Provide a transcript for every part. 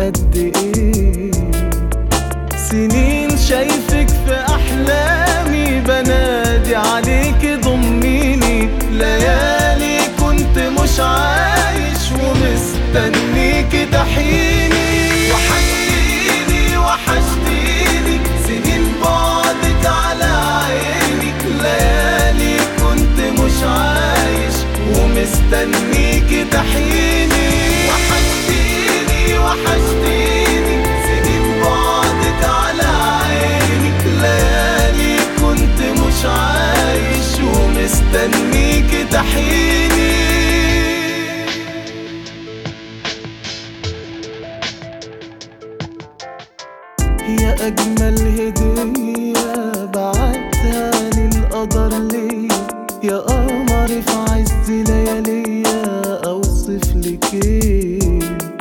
قد ايه سنين شايفك في احلامي بنادي عليك ضميني ليالي كنت مش عايش ومستنيك تحيني وحشتيني وحشتيني سنين بعدك على عيني ليالي كنت مش عايش ومستنيك تحيني وحشتيني وحشتيني سنين بعدك على عيني ليالي كنت مش عايش ومستنيك تحيني يا أجمل هدية بعتها للقدر ليا يا قمر في عز لياليا أوصف لك إيه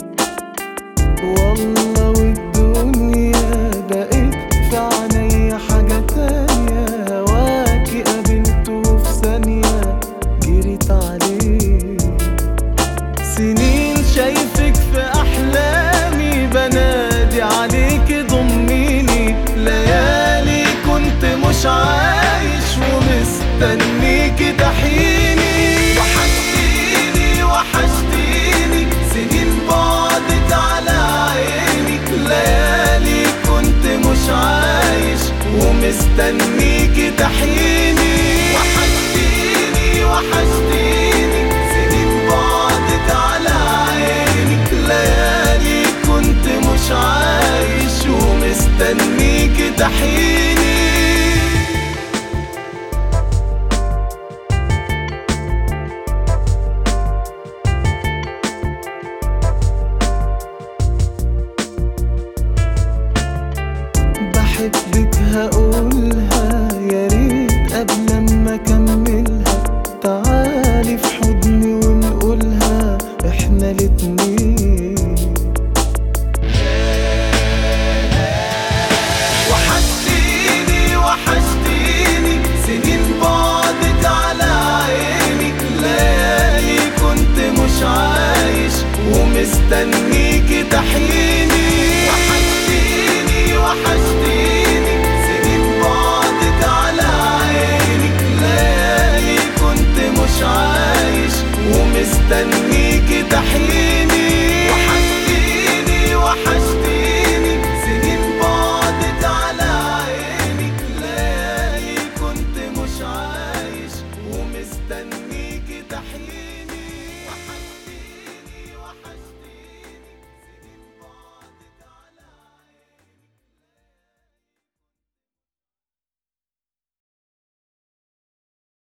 والله والدنيا بقيت في عينيا حاجة تانية هواكي قابلته في ثانية جريت عليه سنين شايفك في احلامي بنادي عليك ضميني ليالي كنت مش عايش ومستنيك تحيني وحشتيني وحشتيني سنين بعدك على عيني ليالي كنت مش عايش ومستنيك تحيني وحشتيني وحشتيني سنين بعدك على عيني ليالي كنت مش عايش ومستنيك تحيني بحبك هقولها يا ريت قبل ما اكملها تعالي في حضني ونقولها احنا الاتنين وحشتيني وحشتيني سنين بعدك على عيني ليالي كنت مش عايش ومستنيك تحيني وحشتيني وحشتيني سنين بعدك على عيني ليالي كنت مش عايش ومستنيك تحيني وحشتيني وحشتيني سنين بعدك على عيني ليالي كنت مش عايش ومستنيك تحيني